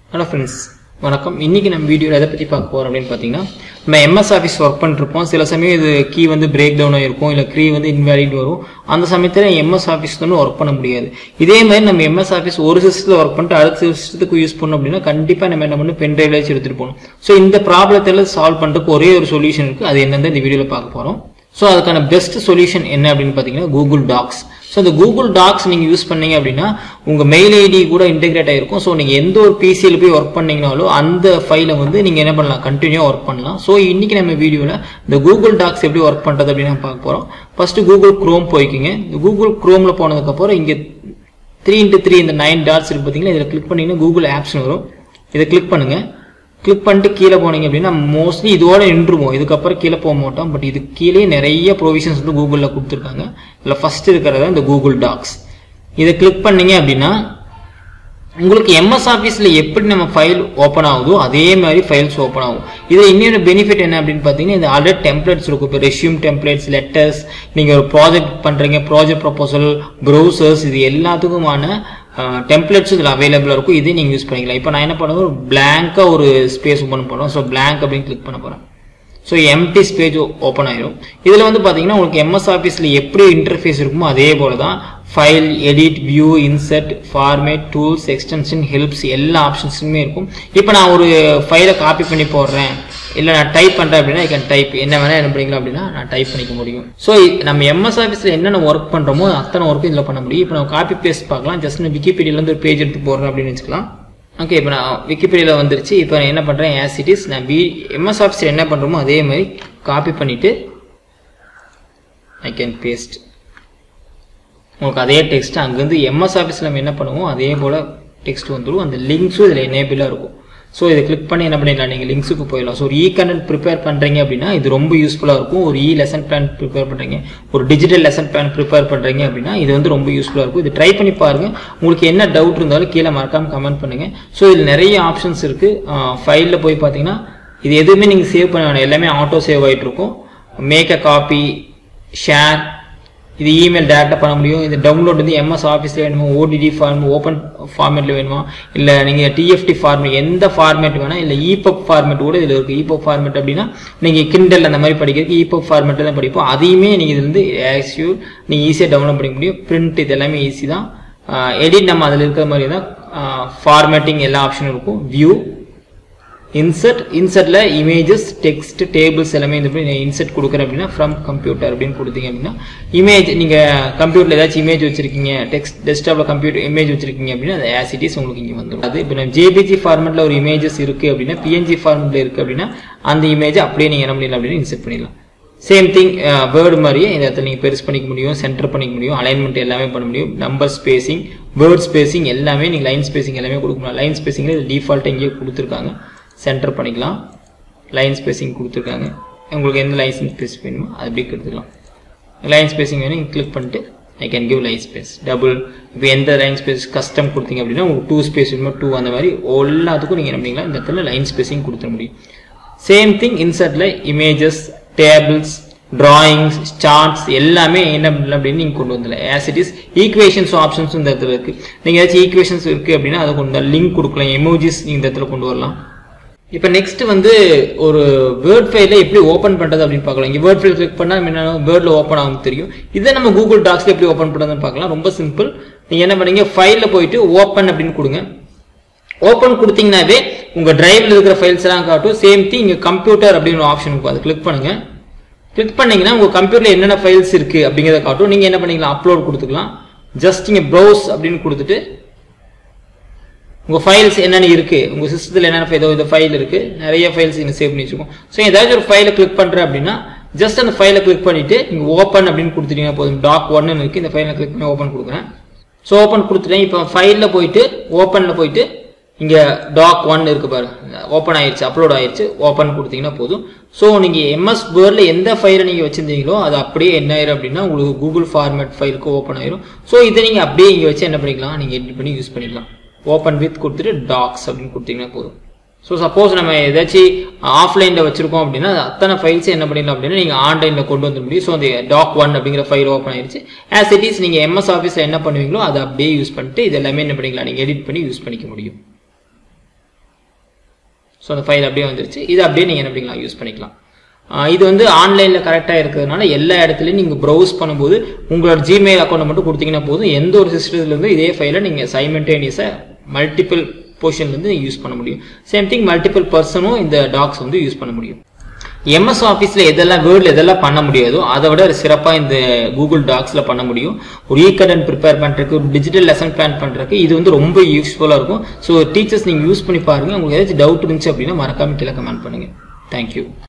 hello friends வணக்கம் இன்னைக்கு நம்ம வீடியோவில் எதை பற்றி பார்க்க போகிறோம் அப்படின்னு பார்த்தீங்கன்னா நம்ம எம்எஸ் ஆஃபீஸ் ஒர்க் பண்ணிருப்போம் சில சமயம் இது கீ வந்து பிரேக் டவுன் ஆயிருக்கும் இல்லை கீ வந்து இன்வேலிட் வரும் அந்த சமயத்தில் எம்எஸ் ஆஃபீஸ் வந்து ஒர்க் பண்ண முடியாது இதே மாதிரி நம்ம எம்எஸ் ஆஃபீஸ் ஒரு சிஸ்டத்தில் ஒர்க் பண்ணிட்டு அடுத்த சிஸ்டத்துக்கு யூஸ் பண்ணோம் அப்படின்னா கண்டிப்பாக நம்ம என்ன பண்ணணும் பென் டிரைவ்ல வச்சு எடுத்துகிட்டு போகணும் ஸோ இந்த ப்ராப்ளத்தில் சால்வ் பண்ணுறதுக்கு ஒரே ஒரு சொல்யூஷன் இருக்குது அது என்னன்னு இந்த வீடியோவில் பார்க்க போகிறோம் ஸோ அதுக்கான பெஸ்ட் சொல்யூஷன் என்ன அப்படின்னு பார்த்தீங்கன்னா கூகுள் டாக்ஸ் ஸோ இந்த கூகுள் டாக்ஸ் நீங்கள் யூஸ் பண்ணீங்க அப்படின்னா உங்கள் மெயில் ஐடி கூட இன்டெகிரேட் ஆகிருக்கும் ஸோ நீங்கள் எந்த ஒரு பிசியில் போய் ஒர்க் பண்ணீங்கனாலும் அந்த ஃபைலை வந்து நீங்கள் என்ன பண்ணலாம் கண்டினியூ ஒர்க் பண்ணலாம் ஸோ இன்றைக்கி நம்ம வீடியோவில் இந்த கூகுள் டாக்ஸ் எப்படி ஒர்க் பண்ணுறது அப்படின்னு நம்ம பார்க்க போகிறோம் ஃபஸ்ட்டு கூகுள் க்ரோம் போய்க்கிங்க இந்த கூகுள் க்ரோமில் போனதுக்கப்புறம் இங்கே த்ரீ இன்ட்டு த்ரீ இந்த நைன் டாட்ஸ் இருக்கு பார்த்தீங்கன்னா இதில் கிளிக் பண்ணிங்கன்னா கூகுள் ஆப்ஸ்னு வரும் இதை கிளிக் பண்ணுங்கள் கிளிக் பண்ணிட்டு கீழே போனீங்க அப்படின்னா மோஸ்ட்லி இதோட நின்றுவோம் இதுக்கப்புறம் கீழே போக மாட்டோம் பட் இது கீழே நிறைய ப்ரொவிஷன்ஸ் வந்து கூகுளில் கொடுத்துருக்காங்க இதில் ஃபர்ஸ்ட் இருக்கிறது இந்த கூகுள் டாக்ஸ் இதை கிளிக் பண்ணீங்க அப்படின்னா உங்களுக்கு எம்எஸ் ஆஃபீஸில் எப்படி நம்ம ஃபைல் ஓப்பன் ஆகுதோ அதே மாதிரி ஃபைல்ஸ் ஓப்பன் ஆகும் இதில் இன்னொரு பெனிஃபிட் என்ன அப்படின்னு பார்த்தீங்கன்னா இந்த ஆல்ரெடி டெம்ப்ளேட்ஸ் இருக்கும் இப்போ ரெஷ்யூம் டெம்ப்ளேட்ஸ் லெட்டர்ஸ் நீங்கள் ஒரு ப்ராஜெக்ட் பண்ணுறீங்க ப்ராஜெக்ட் ப்ரொபோசல் ப்ரௌசர்ஸ் இது எல்லாத்துக்குமான டெம்ப்ளேட்ஸ் இதில் அவைலபிளாக இருக்கும் இதே நீங்கள் யூஸ் பண்ணிக்கலாம் இப்போ நான் என்ன பண்ணுவேன் பிளாங்காக ஒரு ஸ்பேஸ் ஓப்பன் பண்ணுறோம் ஸோ பிளாங்க் அப்படின்னு கிளிக் பண்ண போகிறேன் ஸோ எம்டி ஸ்பேஜ் ஓப்பன் ஆயிரும் இதில் வந்து பார்த்தீங்கன்னா உங்களுக்கு எம்எஸ் ஆஃபீஸில் எப்படி இன்டர்ஃபேஸ் இருக்குமோ அதே போல தான் file edit view insert format tools extension helps எல்லா ஆப்ஷன்ஸுமே இருக்கும் இப்போ நான் ஒரு ஃபைலை காப்பி பண்ணி போடுறேன் இல்லை நான் டைப் பண்ணுறேன் அப்படின்னா ஐ கேன் டைப் என்ன வேணால் என்ன பண்ணிக்கலாம் அப்படின்னா நான் டைப் பண்ணிக்க முடியும் ஸோ நம்ம எம்எஸ் ஆஃபீஸில் என்னென்ன ஒர்க் பண்ணுறோமோ அத்தனை ஒர்க்கும் இதில் பண்ண முடியும் இப்போ நம்ம காப்பி பேஸ்ட் பார்க்கலாம் ஜஸ்ட் நான் விக்கிபீடியாலேருந்து ஒரு பேஜ் எடுத்து போடுறேன் அப்படின்னு வச்சுக்கலாம் ஓகே இப்போ நான் விக்கிபீடியாவில் வந்துருச்சு இப்போ நான் என்ன பண்ணுறேன் ஆஸ் இட் இஸ் நான் பி எம்எஸ் ஆஃபீஸில் என்ன பண்ணுறோமோ அதே மாதிரி காப்பி பண்ணிவிட்டு ஐ கேன் பேஸ்ட் உங்களுக்கு அதே டெக்ஸ்ட் அங்கேருந்து எம்எஸ் ஆஃபீஸில் நம்ம என்ன பண்ணுவோம் அதே போல் டெக்ஸ்ட் வந்துடும் அந்த லிங்க்ஸும் இதில் எனேபிளாக இருக்கும் ஸோ இதை கிளிக் பண்ணி என்ன பண்ணிடலாம் நீங்கள் லிங்க்ஸுக்கு போயிடலாம் ஸோ ஒரு இ கண்டென்ட் ப்ரிப்பேர் பண்ணுறீங்க அப்படின்னா இது ரொம்ப யூஸ்ஃபுல்லாக இருக்கும் ஒரு இ லெசன் பிளான் ப்ரிப்பேர் பண்ணுறீங்க ஒரு டிஜிட்டல் லெசன் பிளான் ப்ரிப்பேர் பண்ணுறீங்க அப்படின்னா இது வந்து ரொம்ப யூஸ்ஃபுல்லாக இருக்கும் இது ட்ரை பண்ணி பாருங்கள் உங்களுக்கு என்ன டவுட் இருந்தாலும் கீழே மறக்காமல் கமெண்ட் பண்ணுங்கள் ஸோ இதில் நிறைய ஆப்ஷன்ஸ் இருக்குது ஃபைலில் போய் பார்த்தீங்கன்னா இது எதுவுமே நீங்கள் சேவ் பண்ண வேணாம் எல்லாமே ஆட்டோ சேவ் ஆகிட்டு இருக்கும் மேக் அ காப்பி ஷேர் இது இமெயில் டேரெக்டாக பண்ண முடியும் இது டவுன்லோட் வந்து எம்எஸ் ஆஃபீஸில் வேணுமா ஓடிடி ஃபார்ம் ஓப்பன் ஃபார்மேட்டில் வேணுமா இல்லை நீங்கள் டிஎஃப்டி ஃபார்மேட் எந்த ஃபார்மேட் வேணால் இல்லை இபப் ஃபார்மேட் கூட இதில் இருக்குது இபப் ஃபார்மேட் அப்படின்னா நீங்கள் கிண்டல் அந்த மாதிரி படிக்கிறதுக்கு இபப் ஃபார்மேட்டில் தான் படிப்போம் அதையுமே நீங்கள் இது வந்து ஆக்சியூ நீங்கள் ஈஸியாக டவுன்லோட் பண்ணிக்க முடியும் பிரிண்ட் இது எல்லாமே ஈஸி தான் எடிட் நம்ம அதில் இருக்கிற மாதிரி தான் ஃபார்மேட்டிங் எல்லா ஆப்ஷனும் இருக்கும் வியூ இன்சர்ட் இன்சர்ட்ல இமேஜஸ் டெக்ஸ்ட் டேபிள்ஸ் எல்லாமே இந்த மாதிரி இன்சர்ட் கொடுக்குறேன் அப்படின்னா ஃப்ரம் கம்ப்யூட்டர் அப்படின்னு கொடுத்தீங்க அப்படின்னா இமேஜ் நீங்கள் கம்ப்யூட்டரில் ஏதாச்சும் இமேஜ் வச்சிருக்கீங்க டெக்ஸ்ட் டெஸ்க்டாப்பில் கம்ப்யூட்டர் இமேஜ் வச்சிருக்கீங்க அப்படின்னா அது ஆசிட்டிஸ் உங்களுக்கு இங்கே வந்துடும் அது இப்போ நம்ம ஜேபிஜி ஃபார்மெட்டில் ஒரு இமேஜஸ் இருக்குது அப்படின்னா பிஎன்ஜி ஃபார்மெட்டில் இருக்குது அப்படின்னா அந்த இமேஜை அப்படியே நீங்கள் என்ன பண்ணிடலாம் அப்படின்னு இன்சர்ட் பண்ணிடலாம் சேம் திங் வேர்டு மாதிரியே இந்த இடத்துல நீங்கள் பெருசு பண்ணிக்க முடியும் சென்டர் பண்ணிக்க முடியும் அலைன்மெண்ட் எல்லாமே பண்ண முடியும் நம்பர் ஸ்பேசிங் வேர்ட் ஸ்பேசிங் எல்லாமே நீங்கள் லைன் ஸ்பேசிங் எல்லாமே கொடுக்க முடியும் லைன் ஸ்பேசிங்கில் இது டிஃபால்ட்டாக இங்கேயே கொடுத்துருக்காங்க சென்டர் பண்ணிக்கலாம் லைன் ஸ்பேசிங் கொடுத்துருக்காங்க உங்களுக்கு எந்த லைன் ஸ்பேஸ் வேணுமோ அது அப்படியே எடுத்துக்கலாம் லைன் ஸ்பேசிங் வேணும் கிளிக் பண்ணிட்டு I can give line space double இப்போ எந்த லைன் ஸ்பேஸ் கஸ்டம் கொடுத்தீங்க அப்படின்னா உங்களுக்கு டூ ஸ்பேஸ் வேணுமோ டூ அந்த மாதிரி எல்லாத்துக்கும் நீங்கள் என்ன பண்ணிக்கலாம் இந்த இடத்துல லைன் ஸ்பேசிங் கொடுத்துட முடியும் சேம் திங் இன்சர்ட்டில் இமேஜஸ் டேபிள்ஸ் டிராயிங்ஸ் சார்ட்ஸ் எல்லாமே என்ன பண்ணலாம் அப்படின்னு நீங்கள் கொண்டு வந்துடலாம் as it is equations options இந்த இடத்துல இருக்குது நீங்கள் ஏதாச்சும் ஈக்குவேஷன்ஸ் இருக்குது அப்படின்னா அதை கொண்டு லிங்க் கொடுக்கலாம் எமோஜிஸ் நீங்கள் இந்த இடத்துல கொண்டு வரலாம் இப்போ நெக்ஸ்ட் வந்து ஒரு வேர்ட் ஃபைலில் எப்படி ஓப்பன் பண்ணுறது அப்படின்னு பார்க்கலாம் இங்கே வேர்ட் ஃபைல் கிளிக் பண்ணால் என்ன வேர்டில் ஓப்பன் ஆகும் தெரியும் இதை நம்ம கூகுள் டாக்ஸில் எப்படி ஓப்பன் பண்ணுறதுன்னு பார்க்கலாம் ரொம்ப சிம்பிள் நீங்கள் என்ன பண்ணீங்க ஃபைலில் போயிட்டு ஓப்பன் அப்படின்னு கொடுங்க ஓப்பன் கொடுத்தீங்கன்னாவே உங்கள் டிரைவில் இருக்கிற ஃபைல்ஸ் எல்லாம் காட்டும் சேம் திங் இங்கே கம்ப்யூட்டர் அப்படின்னு ஒரு ஆப்ஷன் இருக்கும் அதை கிளிக் பண்ணுங்க கிளிக் பண்ணீங்கன்னா உங்கள் கம்ப்யூட்டரில் என்னென்ன ஃபைல்ஸ் இருக்குது அப்படிங்கிறத காட்டும் நீங்கள் என்ன பண்ணிக்கலாம் அப்லோட் கொடுத்துக்கலாம் ஜஸ்ட் இங்கே ப்ரௌஸ் அப்படின்னு கொடுத்துட்டு உங்கள் ஃபைல்ஸ் என்னென்ன இருக்குது உங்கள் சிஸ்டத்தில் என்னென்ன ஏதோ இந்த ஃபைல் இருக்குது நிறைய ஃபைல்ஸ் இங்கே சேவ் பண்ணி வச்சுருக்கோம் ஸோ ஏதாச்சும் ஒரு ஃபைலை கிளிக் பண்ணுறேன் அப்படின்னா ஜஸ்ட் அந்த ஃபைலை கிளிக் பண்ணிவிட்டு நீங்கள் ஓப்பன் அப்படின்னு கொடுத்துட்டீங்கன்னா போதும் டாக் ஒன்னு இருக்குது இந்த ஃபைலை கிளிக் பண்ணி ஓப்பன் கொடுக்குறேன் ஸோ ஓப்பன் கொடுத்துட்டேன் இப்போ ஃபைலில் போயிட்டு ஓப்பனில் போயிட்டு இங்கே டாக் ஒன் இருக்குது பாருங்க ஓப்பன் ஆயிடுச்சு அப்லோட் ஆயிடுச்சு ஓப்பன் கொடுத்தீங்கன்னா போதும் ஸோ நீங்கள் எம்எஸ் வேர்டில் எந்த ஃபைலை நீங்கள் வச்சுருந்தீங்களோ அது அப்படியே என்ன ஆயிரும் அப்படின்னா உங்களுக்கு கூகுள் ஃபார்மேட் ஃபைலுக்கு ஓப்பன் ஆயிரும் ஸோ இதை நீங்கள் அப்படியே இங்கே வச்சு என்ன பண்ணிக்கலாம் நீங்கள் எடிட் பண்ணி யூஸ் பண்ணிடலாம் ஓப்பன் வித் கொடுத்துட்டு டாக்ஸ் அப்படின்னு கொடுத்தீங்கன்னா போதும் ஸோ சப்போஸ் நம்ம ஏதாச்சும் ஆஃப்லைனில் வச்சிருக்கோம் அப்படின்னா அத்தனை ஃபைல்ஸ் என்ன பண்ணிடலாம் அப்படின்னா நீங்கள் ஆன்லைனில் கொண்டு வந்துட முடியும் ஸோ அந்த டாக் ஒன் அப்படிங்கிற ஃபைல் ஓப்பன் ஆயிடுச்சு ஆஸ் இட் இஸ் நீங்கள் எம்எஸ் ஆஃபீஸில் என்ன பண்ணுவீங்களோ அதை அப்படியே யூஸ் பண்ணிட்டு இது எல்லாமே என்ன பண்ணிக்கலாம் நீங்கள் எடிட் பண்ணி யூஸ் பண்ணிக்க முடியும் ஸோ அந்த ஃபைல் அப்படியே வந்துருச்சு இது அப்படியே நீங்கள் என்ன பண்ணிக்கலாம் யூஸ் பண்ணிக்கலாம் ஆஹ் இது வந்து ஆன்லைனில் கரெக்டாக இருக்கிறதுனால எல்லா இடத்துலையும் நீங்கள் ப்ரௌஸ் பண்ணும்போது உங்களோட ஜிமெயில் அக்கௌண்ட் மட்டும் கொடுத்தீங்கன்னா போதும் எந்த ஒரு சிஸ்டத்துலேருந்து இதே ஃபைலை நீங்கள் சைமெண்டேனியஸாக மல்டிபிள் பொசிஷன்லேருந்து யூஸ் பண்ண முடியும் சேம் திங் மல்டிபிள் பர்சனும் இந்த டாக்ஸ் வந்து யூஸ் பண்ண முடியும் எம்எஸ் ஆஃபீஸில் எதெல்லாம் வேர்டில் எதெல்லாம் பண்ண முடியாதோ அதை விட சிறப்பாக இந்த கூகுள் டாக்ஸில் பண்ண முடியும் ஒரு ஈ கடன் ப்ரிப்பேர் பண்ணுறதுக்கு ஒரு டிஜிட்டல் லெசன் பிளான் பண்ணுறதுக்கு இது வந்து ரொம்ப யூஸ்ஃபுல்லாக இருக்கும் ஸோ டீச்சர்ஸ் நீங்கள் யூஸ் பண்ணி பாருங்கள் உங்களுக்கு ஏதாச்சும் டவுட் இருந்துச்சு அப்படின்னா மறக்காம கீழே கமெண்ட் பண்ணுங்கள் தேங்க்யூ